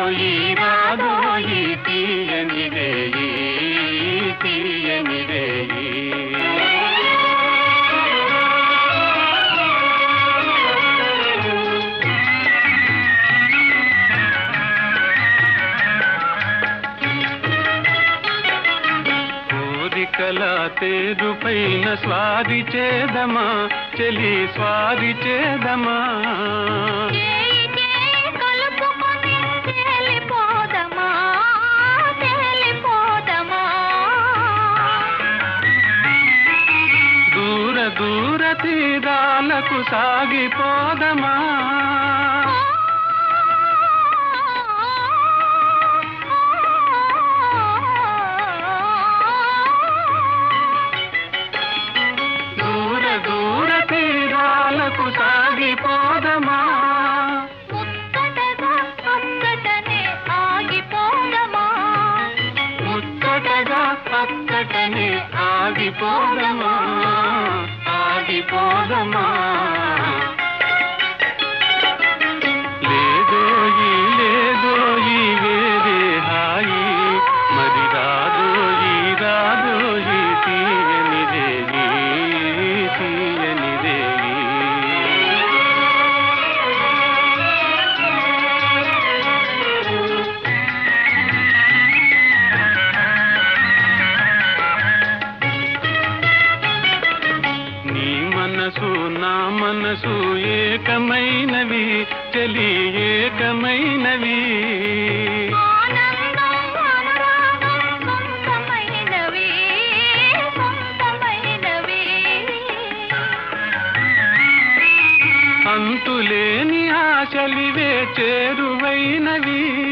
ఈ రాదో ఈ తీయని రేయి తీయని రేయి కోరికల తేరు పైన స్వారి చేదమా చెలి స్వారి చేదమా చేయి చేయి కలుపుకొని తేలిపోదమా తేలిపోదమా దూర దూర తీరాలకు సాగిపోదమా దూర దూర తీరాలకు సాగిపోదమా ముచ్చటగా అక్కటనే ఆగిపోదమా ముచ్చటగా పక్కటనే ఆగిపోదమా ఆగిపోదమా లేదో ఈ లేదో ఈ వేరే హాయి మరి రాదో ఈ రాదో ఈ తీయని రేయి తీయని రేయి నీ మనసు నా మనసు ఏకమైనవి చలి ఏకమైనవి ఆనందం అనురాగం సొంతమైనవి సొంతమైనవి అంతులేని ఆశలివే చేరువైనవి